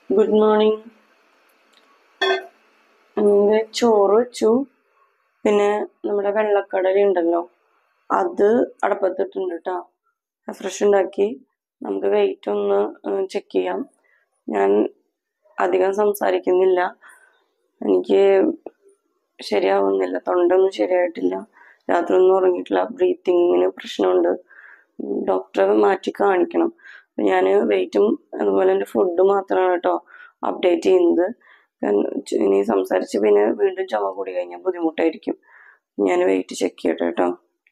good morning ഇന്ന് ചോറ് വെച്ചു പിന്നെ നമ്മുടെ വെള്ളക്കടല ഉണ്ടല്ലോ അത് അടപ്പത്തിട്ടുണ്ട് കേട്ടോ ഫ്രഷ് ഉണ്ടാക്കി നമുക്ക് വെയിറ്റ് ഒന്ന് ചെക്ക് ചെയ്യാം ഞാൻ അധികം സംസാരിക്കുന്നില്ല എനിക്ക് ശരിയാവുന്നില്ല തൊണ്ടൊന്നും ശരിയായിട്ടില്ല രാത്രി ഒന്നും ഉറങ്ങിയിട്ടില്ല ബ്രീത്തിങ്ങിന് പ്രശ്നമുണ്ട് ഡോക്ടറെ മാറ്റി കാണിക്കണം ഞാൻ വെയിറ്റും അതുപോലെ എൻ്റെ ഫുഡ് മാത്രമാണ് കേട്ടോ അപ്ഡേറ്റ് ചെയ്യുന്നത് കാരണം ച് ഇനി സംസാരിച്ച് പിന്നെ വീണ്ടും ചുമ കൂടി കഴിഞ്ഞാൽ ബുദ്ധിമുട്ടായിരിക്കും ഞാൻ വെയിറ്റ് ചെക്ക് ചെയ്യട്ടെ കേട്ടോ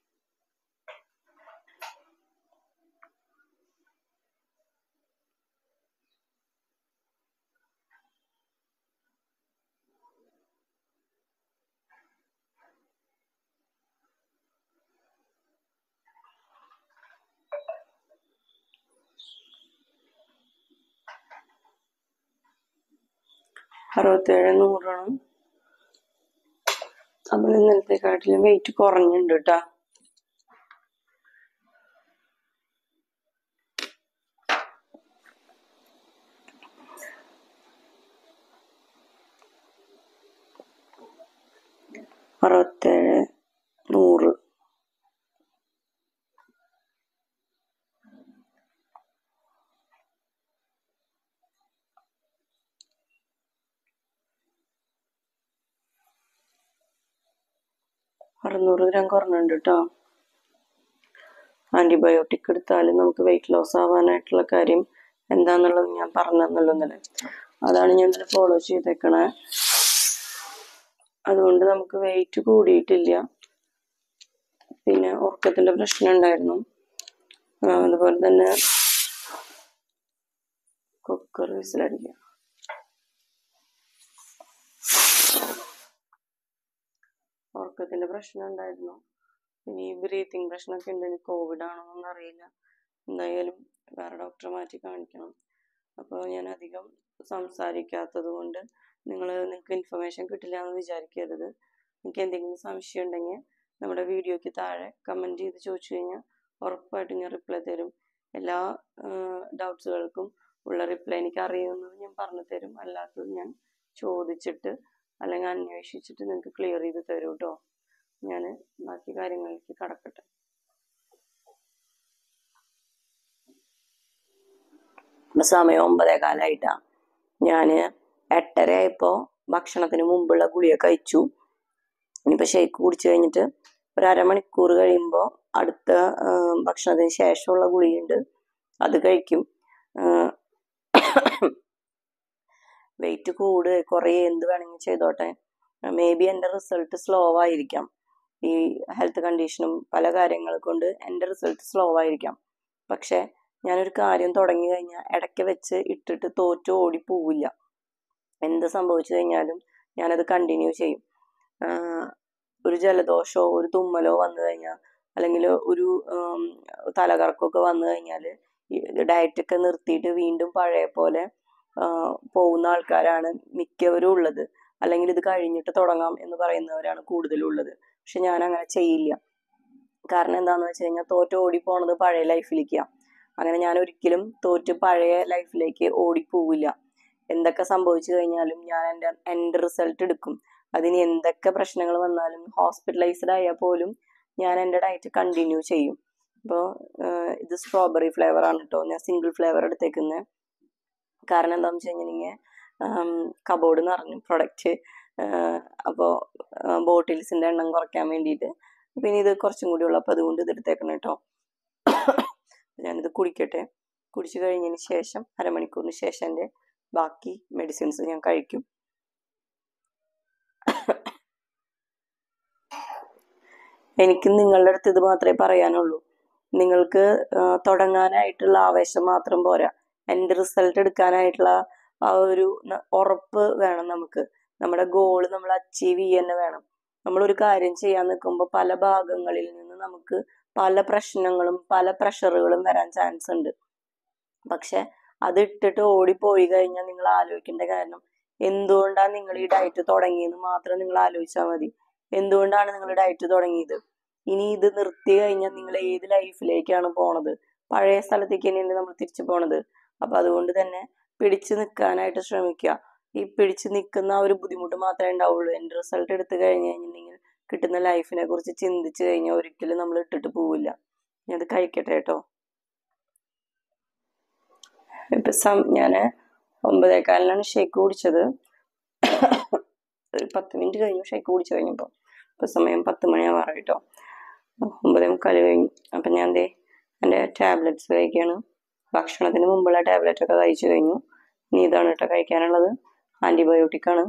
അറുപത്തേഴ് നൂറാണ് നമ്മൾ ഇന്നലത്തെക്കാട്ടിലും വെയിറ്റ് കുറഞ്ഞിട്ടുണ്ട് കേട്ടോ അറുപത്തേഴ് നൂറ് അറുന്നൂറ് ഗ്രാം കുറഞ്ഞിട്ടുണ്ട് കേട്ടോ ആന്റിബയോട്ടിക് എടുത്താലും നമുക്ക് വെയിറ്റ് ലോസ് ആവാനായിട്ടുള്ള കാര്യം എന്താന്നുള്ളത് ഞാൻ പറഞ്ഞെന്നുള്ളൂ ഇന്നലെ അതാണ് ഞാൻ ഇന്നലെ ഫോളോ ചെയ്തേക്കണേ അതുകൊണ്ട് നമുക്ക് വെയിറ്റ് കൂടിയിട്ടില്ല പിന്നെ ഉറക്കത്തിന്റെ പ്രശ്നം ഉണ്ടായിരുന്നു ആ, അതുപോലെ തന്നെ കുക്കർ വിസിലടിക്കുക ഉറക്കത്തിന്റെ പ്രശ്നം ഉണ്ടായിരുന്നു ഇനി ബ്രീത്തിങ് പ്രശ്നമൊക്കെ ഉണ്ട് ഇനി കോവിഡ് ആണോന്നൊന്നും അറിയില്ല എന്തായാലും വേറെ ഡോക്ടറെ മാറ്റി കാണിക്കണം അപ്പോൾ ഞാൻ അധികം സംസാരിക്കാത്തത് കൊണ്ട് നിങ്ങൾ നിങ്ങൾക്ക് ഇൻഫർമേഷൻ കിട്ടില്ല എന്ന് വിചാരിക്കരുത് നിങ്ങൾക്ക് എന്തെങ്കിലും സംശയം ഉണ്ടെങ്കിൽ നമ്മുടെ വീഡിയോയ്ക്ക് താഴെ കമൻറ്റ് ചെയ്ത് ചോദിച്ചു കഴിഞ്ഞാൽ ഉറപ്പായിട്ടും ഞാൻ റിപ്ലൈ തരും എല്ലാ ഡൗട്ട്സുകൾക്കും ഉള്ള റിപ്ലൈ എനിക്ക് അറിയുന്നത് ഞാൻ പറഞ്ഞു തരും അല്ലാത്തത് ഞാൻ ചോദിച്ചിട്ട് അല്ലെങ്കിൽ അന്വേഷിച്ചിട്ട് നിങ്ങൾക്ക് ക്ലിയർ ചെയ്ത് തരും കേട്ടോ ഞാൻ ബാക്കി കാര്യങ്ങളിലേക്ക് കടക്കട്ടെ ഇപ്പൊ സമയം ഒമ്പതേ കാലായിട്ടാ ഞാൻ എട്ടര ആയപ്പോൾ ഭക്ഷണത്തിന് മുമ്പുള്ള ഗുളിക കഴിച്ചു ഇനിയിപ്പോൾ ഷേക്ക് കുടിച്ചു കഴിഞ്ഞിട്ട് ഒരു അരമണിക്കൂർ കഴിയുമ്പോൾ അടുത്ത ആ, ഭക്ഷണത്തിന് ശേഷമുള്ള ഗുളികയുണ്ട് അത് കഴിക്കും വെയിറ്റ് കൂട് കുറേ എന്ത് വേണമെങ്കിൽ ചെയ്തോട്ടെ മേ ബി എൻ്റെ റിസൾട്ട് സ്ലോ ആയിരിക്കാം ഈ ഹെൽത്ത് കണ്ടീഷനും പല കാര്യങ്ങൾ കൊണ്ട് എൻ്റെ റിസൾട്ട് സ്ലോ ആയിരിക്കാം പക്ഷേ ഞാനൊരു കാര്യം തുടങ്ങി കഴിഞ്ഞാൽ ഇടയ്ക്ക് വെച്ച് ഇട്ടിട്ട് തോറ്റ് ഓടി പോവില്ല എന്ത് സംഭവിച്ചു കഴിഞ്ഞാലും ഞാനത് കണ്ടിന്യൂ ചെയ്യും ആഹ് ഒരു ജലദോഷമോ ഒരു തുമ്മലോ വന്നു കഴിഞ്ഞാൽ അല്ലെങ്കിൽ ഒരു ഉം, തലകറക്കമൊക്കെ വന്നു കഴിഞ്ഞാൽ ഡയറ്റൊക്കെ നിർത്തിയിട്ട് വീണ്ടും പഴയ പോലെ ആഹ് പോകുന്ന ആൾക്കാരാണ് മിക്കവരും ഉള്ളത് അല്ലെങ്കിൽ ഇത് കഴിഞ്ഞിട്ട് തുടങ്ങാം എന്ന് പറയുന്നവരാണ് കൂടുതലും ഉള്ളത് പക്ഷെ ഞാൻ അങ്ങനെ ചെയ്യില്ല കാരണം എന്താണെന്ന് വെച്ച് കഴിഞ്ഞാൽ തോറ്റ് ഓടി പോണത് പഴയ ലൈഫിലേക്കാണ് അങ്ങനെ ഞാൻ ഒരിക്കലും തോറ്റ് പഴയ ലൈഫിലേക്ക് ഓടിപ്പോവില്ല എന്തൊക്കെ സംഭവിച്ചു കഴിഞ്ഞാലും ഞാൻ എൻ്റെ എൻ്റെ റിസൾട്ട് എടുക്കും അതിന് എന്തൊക്കെ പ്രശ്നങ്ങൾ വന്നാലും ഹോസ്പിറ്റലൈസ്ഡ് ആയാൽ പോലും ഞാൻ എൻ്റെ ഡയറ്റ് കണ്ടിന്യൂ ചെയ്യും അപ്പോൾ ഇത് സ്ട്രോബെറി ഫ്ലേവർ ആണ് കേട്ടോ ഞാൻ സിംഗിൾ ഫ്ലേവർ എടുത്തേക്കുന്നത് കാരണം എന്താണെന്ന് വെച്ച് കഴിഞ്ഞിട്ടുണ്ടെങ്കിൽ കബോർഡ് നിറഞ്ഞു പ്രൊഡക്റ്റ് അപ്പോൾ ബോട്ടിൽസിൻ്റെ എണ്ണം കുറയ്ക്കാൻ വേണ്ടിയിട്ട് പിന്നെ ഇത് കുറച്ചും കൂടി ഉള്ളൂ അപ്പോൾ അതുകൊണ്ട് ഇത് എടുത്തേക്കണം കേട്ടോ ഞാനിത് കുടിക്കട്ടെ കുടിച്ചു കഴിഞ്ഞതിന് ശേഷം അരമണിക്കൂറിന് ശേഷം എൻ്റെ ബാക്കി മെഡിസിൻസ് ഞാൻ കഴിക്കും എനിക്ക് നിങ്ങളുടെ അടുത്ത് ഇത് മാത്രമേ പറയാനുള്ളൂ നിങ്ങൾക്ക് ആ, തുടങ്ങാനായിട്ടുള്ള ആവേശം മാത്രം പോരാ എൻ്റെ റിസൾട്ട് എടുക്കാനായിട്ടുള്ള ആ ഒരു ന- ഉറപ്പ് വേണം നമുക്ക് നമ്മുടെ ഗോൾ നമ്മൾ അച്ചീവ് ചെയ്യുക തന്നെ വേണം നമ്മളൊരു കാര്യം ചെയ്യാൻ നിൽക്കുമ്പോൾ പല ഭാഗങ്ങളിൽ നിന്ന് നമുക്ക് പല പ്രശ്നങ്ങളും പല പ്രഷറുകളും വരാൻ ചാൻസ് ഉണ്ട് പക്ഷെ അത് ഇട്ടിട്ട് ഓടിപ്പോയി കഴിഞ്ഞാൽ നിങ്ങൾ ആലോചിക്കേണ്ട കാരണം എന്തുകൊണ്ടാണ് നിങ്ങൾ ഈ ഡയറ്റ് തുടങ്ങിയെന്ന് മാത്രം നിങ്ങൾ ആലോചിച്ചാൽ മതി എന്തുകൊണ്ടാണ് നിങ്ങൾ ഡയറ്റ് തുടങ്ങിയത് ഇനി ഇത് നിർത്തി കഴിഞ്ഞാൽ നിങ്ങൾ ഏത് ലൈഫിലേക്കാണ് പോണത് പഴയ സ്ഥലത്തേക്ക് തന്നെയല്ലേ നമ്മൾ തിരിച്ചു പോണത് അപ്പൊ അതുകൊണ്ട് തന്നെ പിടിച്ച് നിൽക്കാനായിട്ട് ശ്രമിക്കുക ഈ പിടിച്ച് നിൽക്കുന്ന ആ ഒരു ബുദ്ധിമുട്ട് മാത്രമേ ഉണ്ടാവുള്ളൂ എൻ്റെ റിസൾട്ട് എടുത്തു കഴിഞ്ഞ് കഴിഞ്ഞിട്ടുണ്ടെങ്കിൽ കിട്ടുന്ന ലൈഫിനെ കുറിച്ച് ചിന്തിച്ച് കഴിഞ്ഞാൽ ഒരിക്കലും നമ്മൾ ഇട്ടിട്ട് പോവില്ല ഞാൻ അത് കഴിക്കട്ടെ കേട്ടോ ഇപ്പം സം ഞാൻ ഒമ്പതേകാലിനാണ് ഷേക്ക് കുടിച്ചത് ഒരു പത്ത് മിനിറ്റ് കഴിഞ്ഞു ഷേക്ക് കുടിച്ചു കഴിഞ്ഞപ്പോൾ ഇപ്പം സമയം പത്ത് മണിയാവാറ് കേട്ടോ ഒമ്പതേ മുക്കാൽ കഴിഞ്ഞു അപ്പം ഞാൻ ദേ എൻ്റെ ടാബ്ലറ്റ്സ് കഴിക്കുകയാണ് ഭക്ഷണത്തിന് മുമ്പുള്ള ടാബ്ലറ്റ് ഒക്കെ കഴിച്ചു കഴിഞ്ഞു ഇനി ഇതാണ് കേട്ടോ കഴിക്കാനുള്ളത് ആൻറ്റിബയോട്ടിക് ആണ്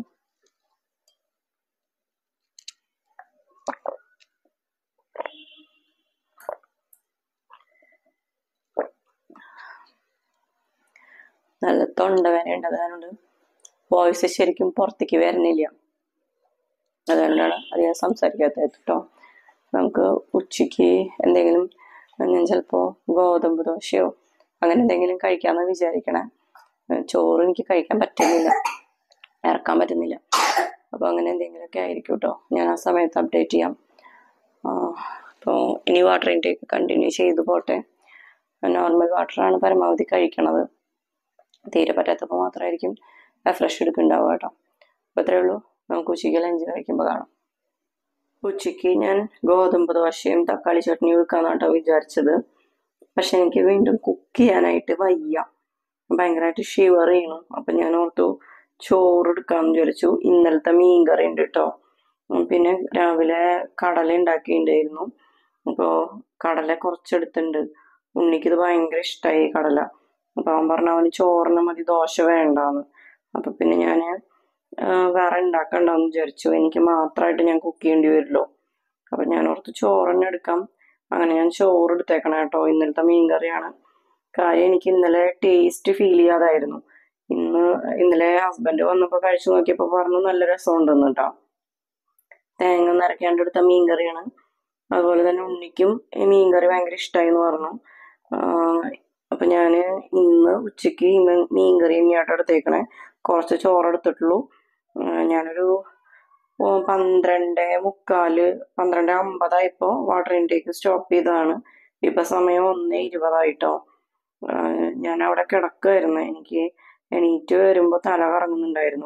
നല്ല തൊണ്ടവേന ഉണ്ട് അതുകൊണ്ട് വോയിസ് ശരിക്കും പുറത്തേക്ക് വരുന്നില്ല അതുകൊണ്ടാണ് അധികം സംസാരിക്കാത്തത് കേട്ടോ നമുക്ക് ഉച്ചയ്ക്ക് എന്തെങ്കിലും ഞാൻ ചിലപ്പോൾ ഗോതമ്പ് ദോശയോ അങ്ങനെ എന്തെങ്കിലും കഴിക്കാമെന്ന് വിചാരിക്കണേ ഏഹ് ചോറ് എനിക്ക് കഴിക്കാൻ പറ്റുന്നില്ല ഇറക്കാൻ പറ്റുന്നില്ല അപ്പോൾ അങ്ങനെ എന്തെങ്കിലുമൊക്കെ ആയിരിക്കും കേട്ടോ ഞാൻ ആ സമയത്ത് അപ്ഡേറ്റ് ചെയ്യാം അപ്പോൾ ഇനി വാട്ടർ ഇൻടേക്ക് കണ്ടിന്യൂ ചെയ്തു പോട്ടെ നോർമൽ വാട്ടറാണ് പരമാവധി കഴിക്കണത് തീരെ പറ്റാത്തപ്പോൾ മാത്രമായിരിക്കും ഫ്രഷ് എടുക്കുന്നുണ്ടാവുക കേട്ടോ അപ്പോൾ അത്രേ ഉള്ളൂ നമുക്ക് ഉച്ചയ്ക്ക് ലഞ്ച് കഴിക്കുമ്പോൾ കാണാം ഉച്ചയ്ക്ക് ഞാൻ ഗോതമ്പ് ദോശയും തക്കാളി ചട്നിയും എടുക്കാന്നാണ് കേട്ടോ വിചാരിച്ചത് പക്ഷെ എനിക്ക് വീണ്ടും കുക്ക് ചെയ്യാനായിട്ട് വയ്യ ഭയങ്കരമായിട്ട് ഷിവർ ചെയ്യണം അപ്പം ഞാൻ ഓർത്തു ചോറ് എടുക്കാമെന്ന് വിചാരിച്ചു ഇന്നലത്തെ മീൻ കറി ഉണ്ട് കേട്ടോ ഉം പിന്നെ രാവിലെ കടല ഉണ്ടാക്കിയിട്ടുണ്ടായിരുന്നു അപ്പോൾ കടല കുറച്ചെടുത്തിട്ടുണ്ട് ഉണ്ണിക്ക് ഇത് ഭയങ്കര ഇഷ്ടമായി കടല അപ്പോൾ അവൻ പറഞ്ഞു അവന് ചോറിന് മതി ദോശ വേണ്ടാന്ന് അപ്പോൾ പിന്നെ ഞാൻ വേറെ ഉണ്ടാക്കണ്ടെന്ന് വിചാരിച്ചു എനിക്ക് മാത്രമായിട്ട് ഞാൻ കുക്ക് ചെയ്യേണ്ടി വരുമല്ലോ അപ്പം ഞാൻ ഓർത്ത് ചോറ് തന്നെ എടുക്കാം അങ്ങനെ ഞാൻ ചോറ് എടുത്തേക്കണം കേട്ടോ ഇന്നലത്തെ മീൻ കറിയാണ് കാര്യം എനിക്ക് ഇന്നലെ ടേസ്റ്റ് ഫീൽ ചെയ്യാതായിരുന്നു ഇന്ന് ഇന്നലെ ഹസ്ബൻഡ് വന്നപ്പോൾ കഴിച്ചു നോക്കിയപ്പോൾ പറഞ്ഞു നല്ല രസമുണ്ടെന്ന് കേട്ടോ തേങ്ങ നിറയ്ക്കാണ്ട് എടുത്ത മീൻ കറിയാണ് അതുപോലെ തന്നെ ഉണ്ണിക്കും ഈ മീൻ കറി ഭയങ്കര ഇഷ്ടമായി എന്ന് പറഞ്ഞു ആഹ് അപ്പൊ ഞാൻ ഇന്ന് ഉച്ചയ്ക്ക് ഇന്ന് മീൻ കറി തന്നെയാട്ടോ എടുത്തേക്കണേ കുറച്ച് ചോറ് എടുത്തിട്ടുള്ളൂ ആഹ് ഞാനൊരു ഓ, പന്ത്രണ്ട് മുക്കാല് പന്ത്രണ്ട് അമ്പതായപ്പോ വാട്ടർ ഇൻടേക്ക് സ്റ്റോപ്പ് ചെയ്തതാണ് ഇപ്പൊ സമയം ഒന്ന് ഇരുപതായിട്ടോ ആഹ് ഞാൻ അവിടെ കിടക്കുമായിരുന്നു എനിക്ക് എണീറ്റ് വരുമ്പോൾ തല കറങ്ങുന്നുണ്ടായിരുന്നു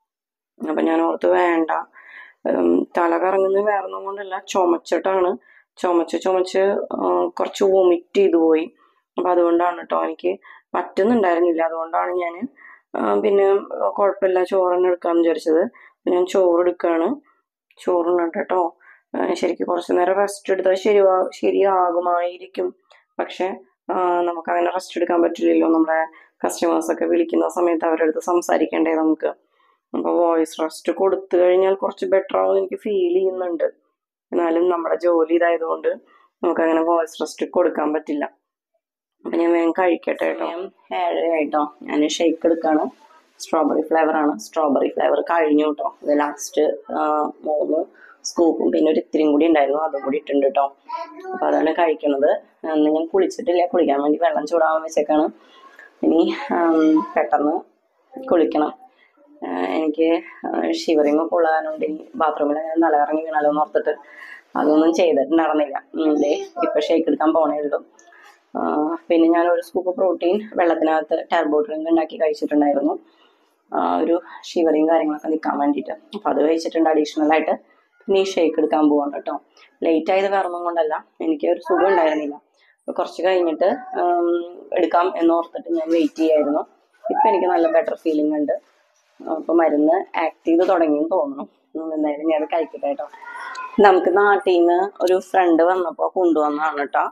അപ്പൊ ഞാൻ ഓർത്ത് വേണ്ട ഉം, തല കറങ്ങുന്നത് വേറെ ഒന്നും കൊണ്ടല്ല ചുമച്ചിട്ടാണ് ചുമച്ച് ചുമച്ച് ആഹ് കുറച്ച് വൊമിറ്റ് ചെയ്തു പോയി അപ്പൊ അതുകൊണ്ടാണ് കേട്ടോ എനിക്ക് പറ്റുന്നുണ്ടായിരുന്നില്ല അതുകൊണ്ടാണ് ഞാൻ പിന്നെ കുഴപ്പമില്ല ചോറ് തന്നെ എടുക്കാന്ന് വിചാരിച്ചത് അപ്പൊ ഞാൻ ചോറ് എടുക്കാണ് ചോറുണ്ട് കേട്ടോ ആഹ് ശരിക്കും കുറച്ച് നേരം റെസ്റ്റ് എടുത്താൽ ശരിയാ ശരിയാകുമായിരിക്കും പക്ഷെ ആഹ് നമുക്ക് അങ്ങനെ റെസ്റ്റ് എടുക്കാൻ പറ്റില്ലല്ലോ നമ്മുടെ കസ്റ്റമേഴ്സ് ഒക്കെ വിളിക്കുന്ന സമയത്ത് അവരുടെ അടുത്ത് സംസാരിക്കണ്ടേ നമുക്ക് അപ്പൊ വോയിസ് റെസ്റ്റ് കൊടുത്തു കഴിഞ്ഞാൽ കുറച്ച് ബെറ്റർ ആവും എനിക്ക് ഫീൽ ചെയ്യുന്നുണ്ട് എന്നാലും നമ്മുടെ ജോലി ഇതായതുകൊണ്ട് നമുക്ക് അങ്ങനെ വോയിസ് റെസ്റ്റ് കൊടുക്കാൻ പറ്റില്ല അപ്പൊ ഞാൻ വേഗം കഴിക്കട്ടെ കേട്ടോ ഏഴര ആയിട്ടോ ഞാൻ ഷേക്ക് എടുക്കാണ് സ്ട്രോബെറി ഫ്ലേവർ ആണ് സ്ട്രോബെറി ഫ്ലേവർ കഴിഞ്ഞു കേട്ടോ ഇത് ലാസ്റ്റ് മൂന്ന് സ്കൂപ്പും പിന്നെ ഒരു ഇത്തിരിയും കൂടി ഉണ്ടായിരുന്നു അതും കൂടി ഇട്ടുണ്ട് കേട്ടോ അപ്പൊ അതാണ് കഴിക്കണത് അന്ന് ഞാൻ കുളിച്ചിട്ടില്ല കുളിക്കാൻ വേണ്ടി വെള്ളം ചൂടാവാൻ വെച്ചേക്കാണ് ഇനി ആം, പെട്ടെന്ന് കുളിക്കണം ആ, എനിക്ക് ഷിവറിങ് ഒക്കെ ഉള്ളതായതുകൊണ്ട് ഇനി ബാത്റൂമിൽ അങ്ങനെ നിലകറങ്ങി വീണാലോ എന്ന് ഓർത്തിട്ട് അതൊന്നും ചെയ്തിട്ടുണ്ടായിരുന്നില്ല ഉം, ദേ ഇപ്പൊ ഷേക്ക് എടുക്കാൻ പോണേ ഉള്ളൂ ആ, പിന്നെ ഞാൻ ഒരു സ്കൂപ്പ് പ്രോട്ടീൻ വെള്ളത്തിനകത്ത് ടർബോ ഡ്രിങ്ക് ഉണ്ടാക്കി കഴിച്ചിട്ടുണ്ടായിരുന്നു ആ, ഒരു ഷിവറിങ് കാര്യങ്ങളൊക്കെ നിൽക്കാൻ വേണ്ടിയിട്ട് അപ്പം അത് കഴിച്ചിട്ടുണ്ട് അഡീഷണൽ ആയിട്ട് പിന്നെ ഈ ഷേക്ക് എടുക്കാൻ പോവാണ് കേട്ടോ ലേറ്റ് ആയത് കാരണം കൊണ്ടല്ല എനിക്ക് ഒരു സുഖം ഉണ്ടായിരുന്നില്ല അപ്പോൾ കുറച്ച് കഴിഞ്ഞിട്ട് ഉം, എടുക്കാം എന്ന് ഓർത്തിട്ട് ഞാൻ വെയിറ്റ് ചെയ്യായിരുന്നു ഇപ്പം എനിക്ക് നല്ല ബെറ്റർ ഫീലിംഗ് ഉണ്ട് അപ്പോൾ മരുന്ന് ആക്ട് ചെയ്ത് തുടങ്ങിയെന്ന് തോന്നുന്നു ഉം, എന്തായാലും ഞാൻ അത് കഴിക്കട്ടെ കേട്ടോ നമുക്ക് നാട്ടിൽ നിന്ന് ഒരു ഫ്രണ്ട് വന്നപ്പോൾ കൊണ്ടുവന്നതാണ് കേട്ടോ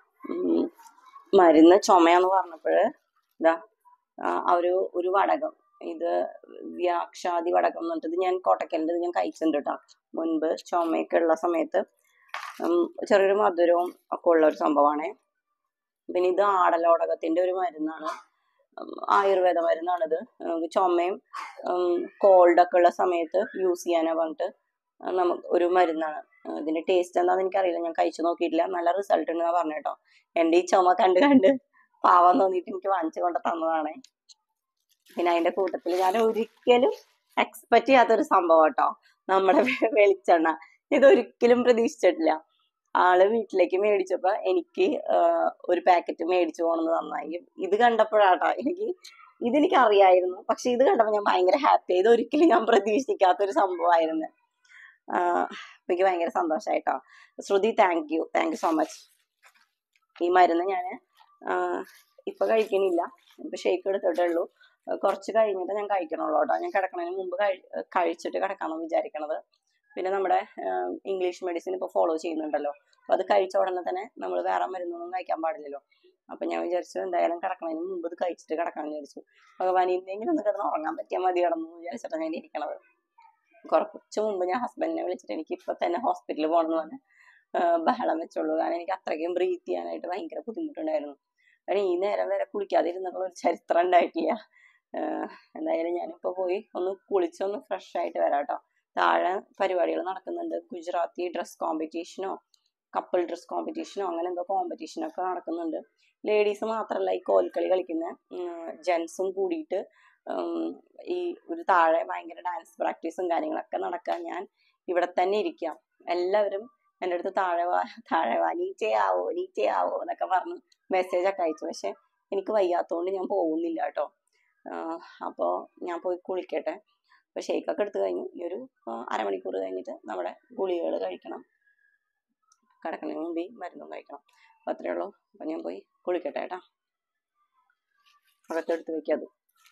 ഉം, മരുന്ന് ചുമയാന്ന് പറഞ്ഞപ്പോൾ ഇതാ ആ ആ ഒരു ഒരു വടകം ഇത് വ്യാക്ഷാദി വടകം എന്ന് പറഞ്ഞിട്ട് ഇത് ഞാൻ കോട്ടക്കലിൻ്റെ ഞാൻ കഴിച്ചിട്ടുണ്ട് കേട്ടോ മുൻപ് ചുമയൊക്കെ ഉള്ള സമയത്ത് ഉം, ചെറിയൊരു മധുരവും ഒക്കെ ഉള്ള ഒരു സംഭവമാണ് പിന്നെ ഇത് ആടലോടകത്തിന്റെ ഒരു മരുന്നാണ് ഉം, ആയുർവേദ മരുന്നാണിത് നമുക്ക് ചുമയും കോൾഡൊക്കെ ഉള്ള സമയത്ത് യൂസ് ചെയ്യാനാ പറഞ്ഞിട്ട് നമുക്ക് ഒരു മരുന്നാണ് ഉം, ഇതിന്റെ ടേസ്റ്റ് എന്താണെന്ന് എനിക്കറിയില്ല ഞാൻ കഴിച്ചു നോക്കിയിട്ടില്ല നല്ല റിസൾട്ട് ഉണ്ടെന്നാ പറഞ്ഞു കേട്ടോ എൻ്റെ ഈ ചുമ കണ്ട് കണ്ട് പാവം തോന്നിയിട്ട് എനിക്ക് വാങ്ങിച്ചു കൊണ്ട് തന്നതാണേ പിന്നെ അതിന്റെ കൂട്ടത്തിൽ ഞാൻ ഒരിക്കലും എക്സ്പെക്ട് ചെയ്യാത്തൊരു സംഭവം കേട്ടോ നമ്മുടെ വെ- വെളിച്ചെണ്ണ ഇതൊരിക്കലും പ്രതീക്ഷിച്ചിട്ടില്ല ആള് വീട്ടിലേക്ക് മേടിച്ചപ്പോ എനിക്ക് ആഹ്, ഒരു പാക്കറ്റ് മേടിച്ചു പോണെന്ന് നന്നായി ഇത് കണ്ടപ്പോഴാട്ടോ എനിക്ക് ഇതെനിക്ക് അറിയായിരുന്നു പക്ഷെ ഇത് കണ്ടപ്പോൾ ഞാൻ ഭയങ്കര ഹാപ്പി ഇത് ഒരിക്കലും ഞാൻ പ്രതീക്ഷിക്കാത്തൊരു സംഭവമായിരുന്നു ആഹ് എനിക്ക് ഭയങ്കര സന്തോഷമായിട്ടോ Shruti thank you thank you so much ഈ മരുന്ന് ഞാൻ ഇപ്പൊ കഴിക്കണില്ല ഇപ്പൊ ഷേക്ക് എടുത്തിട്ടേ ഉള്ളൂ ആഹ് കുറച്ച് കഴിഞ്ഞിട്ട് ഞാൻ കഴിക്കണുള്ളൂ കേട്ടോ ഞാൻ കിടക്കണതിന് മുമ്പ് കഴി- കഴിച്ചിട്ട് കിടക്കാമെന്ന് വിചാരിക്കണത് പിന്നെ നമ്മുടെ ആഹ് ഇംഗ്ലീഷ് മെഡിസിൻ ഇപ്പോൾ ഫോളോ ചെയ്യുന്നുണ്ടല്ലോ അപ്പോൾ അത് കഴിച്ച ഉടനെ തന്നെ നമ്മൾ വേറെ മരുന്നൊന്നും കഴിക്കാൻ പാടില്ലല്ലോ അപ്പം ഞാൻ വിചാരിച്ചു എന്തായാലും കിടക്കണതിന് മുമ്പ് ഇത് കഴിച്ചിട്ട് കിടക്കാമെന്ന് വിചാരിച്ചു ഭഗവാൻ ഇന്നെങ്കിലും ഒന്ന് കിടന്ന് ഉറങ്ങാൻ പറ്റിയാൽ മതി കിടന്നു വിചാരിച്ചിട്ടാണ് ഞാൻ ഇരിക്കണത് കുറച്ച് മുമ്പ് ഞാൻ ഹസ്ബൻഡിനെ വിളിച്ചിട്ട് എനിക്ക് ഇപ്പൊ തന്നെ ഹോസ്പിറ്റലിൽ പോകണമെന്ന് പറഞ്ഞ് ആഹ് ബഹളം വെച്ചുള്ളൂ കാരണം എനിക്ക് അത്രയ്ക്കും ബ്രീത്ത് ചെയ്യാനായിട്ട് ഭയങ്കര ബുദ്ധിമുട്ടുണ്ടായിരുന്നു കാരണം ഈ നേരം വരെ കുളിക്കാതിരുന്നിട്ടുള്ള ഒരു ചരിത്രം ഉണ്ടായിട്ടില്ല ആഹ് എന്തായാലും ഞാനിപ്പോ പോയി ഒന്ന് കുളിച്ചൊന്ന് ഫ്രഷ് ആയിട്ട് വരാം കേട്ടോ താഴെ പരിപാടികൾ നടക്കുന്നുണ്ട് ഗുജറാത്തി ഡ്രസ് കോമ്പറ്റീഷനോ കപ്പിൾ ഡ്രസ് കോമ്പറ്റീഷനോ അങ്ങനെ എന്തോ കോമ്പറ്റീഷനൊക്കെ നടക്കുന്നുണ്ട് ലേഡീസ് മാത്രമല്ല ഈ കോൽക്കളി കളിക്കുന്ന ജെൻസും കൂടിയിട്ട് ഉം, ഈ ഒരു താഴെ ഭയങ്കര ഡാൻസ് പ്രാക്ടീസും കാര്യങ്ങളൊക്കെ നടക്കാൻ ഞാൻ ഇവിടെ തന്നെ ഇരിക്കാം എല്ലാവരും എൻ്റെ അടുത്ത് താഴെ വാ താഴെ വാ നീച്ചയാവോ നീച്ചയാവോ എന്നൊക്കെ പറഞ്ഞ് മെസ്സേജ് ഒക്കെ അയച്ചു പക്ഷെ എനിക്ക് വയ്യാത്തതുകൊണ്ട് ഞാൻ പോകുന്നില്ല കേട്ടോ അപ്പോൾ ഞാൻ പോയി കുളിക്കട്ടെ അപ്പോൾ ഷേക്കൊക്കെ എടുത്തു കഴിഞ്ഞു ഇനി ഒരു ആ, അരമണിക്കൂർ കഴിഞ്ഞിട്ട് നമ്മുടെ ഗുളികകൾ കഴിക്കണം കിടക്കണതിന് മുമ്പ് ഈ മരുന്നും കഴിക്കണം അപ്പോൾ അത്രേ ഉള്ളൂ അപ്പോൾ ഞാൻ പോയി കുളിക്കട്ടെ കേട്ടോ അകത്തെടുത്ത് വെക്കാത്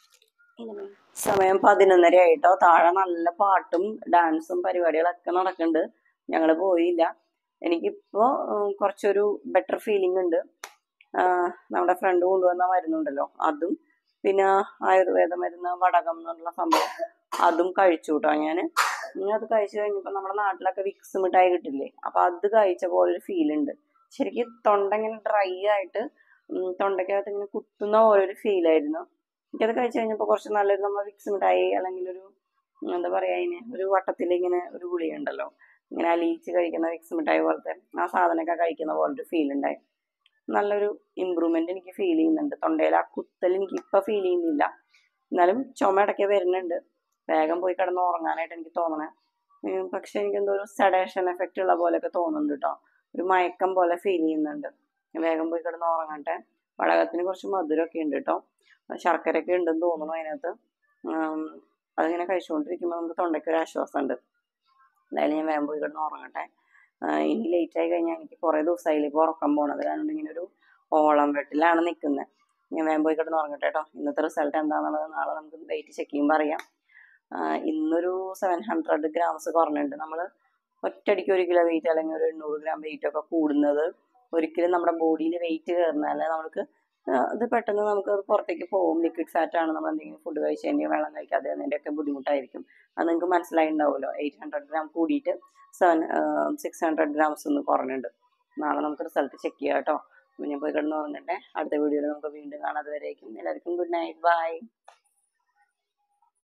സമയം പതിനൊന്നര ആയിട്ടോ താഴെ നല്ല പാട്ടും ഡാൻസും പരിപാടികളൊക്കെ നടക്കുന്നുണ്ട് ഞങ്ങൾ പോയില്ല എനിക്കിപ്പോ ഉം, കുറച്ചൊരു ബെറ്റർ ഫീലിംഗ് ഉണ്ട് ആ, നമ്മുടെ ഫ്രണ്ട് കൊണ്ടുവന്ന മരുന്നുണ്ടല്ലോ അതും പിന്നെ ആയുർവേദ മരുന്ന് വടകം എന്നുള്ള സംഭവം അതും കഴിച്ചു കേട്ടോ ഞാൻ ഇനി അത് കഴിച്ചു കഴിഞ്ഞപ്പോൾ നമ്മുടെ നാട്ടിലൊക്കെ വിക്സ് മിഠായി കിട്ടില്ലേ അപ്പൊ അത് കഴിച്ച പോലൊരു ഫീൽ ഉണ്ട് ശരിക്കും തൊണ്ട ഇങ്ങനെ ഡ്രൈ ആയിട്ട് ഉം, തൊണ്ടയ്ക്കകത്ത് ഇങ്ങനെ കുത്തുന്ന പോലൊരു ഫീൽ ആയിരുന്നു എനിക്കത് കഴിച്ചു കഴിഞ്ഞപ്പോൾ കുറച്ച് നല്ലൊരു നമ്മൾ വിക്സ് മിഠായി അല്ലെങ്കിൽ ഒരു ഉം, എന്താ പറയാ അതിന് ഒരു വട്ടത്തിൽ ഇങ്ങനെ ഒരു ഗുളിക ഉണ്ടല്ലോ ഇങ്ങനെ അലിയിച്ച് കഴിക്കുന്ന വിക്സ് മിഠായി പോലത്തെ ആ സാധനമൊക്കെ കഴിക്കുന്ന പോലൊരു ഫീൽ ഉണ്ടായി നല്ലൊരു ഇമ്പ്രൂവ്മെന്റ് എനിക്ക് ഫീൽ ചെയ്യുന്നുണ്ട് തൊണ്ടയിൽ ആ കുത്തൽ എനിക്ക് ഇപ്പൊ ഫീൽ ചെയ്യുന്നില്ല എന്നാലും ചുമ ഇടയ്ക്ക് വരുന്നുണ്ട് വേഗം പോയി കിടന്ന് ഉറങ്ങാനായിട്ട് എനിക്ക് തോന്നണേ ഉം, പക്ഷെ എനിക്ക് എന്തോ ഒരു സെഡേഷൻ എഫക്റ്റ് ഉള്ള പോലെയൊക്കെ തോന്നുന്നുണ്ട് കേട്ടോ ഒരു മയക്കം പോലെ ഫീൽ ചെയ്യുന്നുണ്ട് വേഗം പോയി കിടന്ന് ഉറങ്ങട്ടെ വടകത്തിന് കുറച്ച് മധുരമൊക്കെ ഉണ്ട് കേട്ടോ ശർക്കരയൊക്കെ ഉണ്ടെന്ന് തോന്നുന്നു അതിനകത്ത് ഉം, അതിങ്ങനെ കഴിച്ചുകൊണ്ടിരിക്കുമ്പോൾ നമുക്ക് തൊണ്ടയ്ക്ക് ഒരു ആശ്വാസമുണ്ട് എന്തായാലും ഞാൻ വേഗം പോയി കിടന്ന് ഉറങ്ങട്ടെ ആഹ് ഇനി ലേറ്റ് ആയി കഴിഞ്ഞാൽ എനിക്ക് കുറേ ദിവസമായില്ല ഇപ്പോൾ ഉറക്കം പോണത് കാരണം ഇങ്ങനെ ഒരു ഓളം വെട്ടിലാണ് നിൽക്കുന്നത് ഞാൻ വേഗം പോയി കിടന്ന് ഉറങ്ങട്ടെ കേട്ടോ ഇന്നത്തെ റിസൾട്ട് എന്താണെന്നുള്ളത് നാളെ നമുക്ക് വെയിറ്റ് ചെക്ക് ചെയ്യുമ്പോൾ അറിയാം ആഹ് ഇന്നൊരു സെവൻ ഹൺഡ്രഡ് ഗ്രാംസ് കുറഞ്ഞിട്ടുണ്ട് നമ്മൾ ഒറ്റയടിക്ക് ഒരു കിലോ വെയിറ്റ് അല്ലെങ്കിൽ ഒരു എണ്ണൂറ് ഗ്രാം വെയിറ്റ് ഒക്കെ കൂടുന്നത് ഒരിക്കലും നമ്മുടെ ബോഡിയിൽ വെയിറ്റ് കയറുന്നതല്ല നമുക്ക് ആഹ് ഇത് പെട്ടെന്ന് നമുക്ക് അത് പുറത്തേക്ക് പോകും ലിക്വിഡ് ഫാറ്റ് ആണ് നമ്മൾ എന്തെങ്കിലും ഫുഡ് കഴിച്ച് കഴിഞ്ഞാൽ വെള്ളം കഴിക്കാതെ അതിൻ്റെയൊക്കെ ബുദ്ധിമുട്ടായിരിക്കും അത് നിങ്ങൾക്ക് മനസ്സിലായിട്ടുണ്ടാവുമല്ലോ എയ്റ്റ് ഹൺഡ്രഡ് ഗ്രാം കൂടിയിട്ട് സെവൻ സിക്സ് ഹൺഡ്രഡ് ഗ്രാംസ് ഒന്ന് കുറഞ്ഞിട്ടുണ്ട് നാളെ നമുക്ക് റിസൾട്ട് ചെക്ക് ചെയ്യാം കേട്ടോ അപ്പോൾ ഞാൻ പോയി കിടന്ന് ഉറങ്ങട്ടെ അടുത്ത വീഡിയോയിൽ നമുക്ക് വീണ്ടും കാണാതെ വരേക്കും എല്ലാവർക്കും ഗുഡ് നൈറ്റ് ബൈ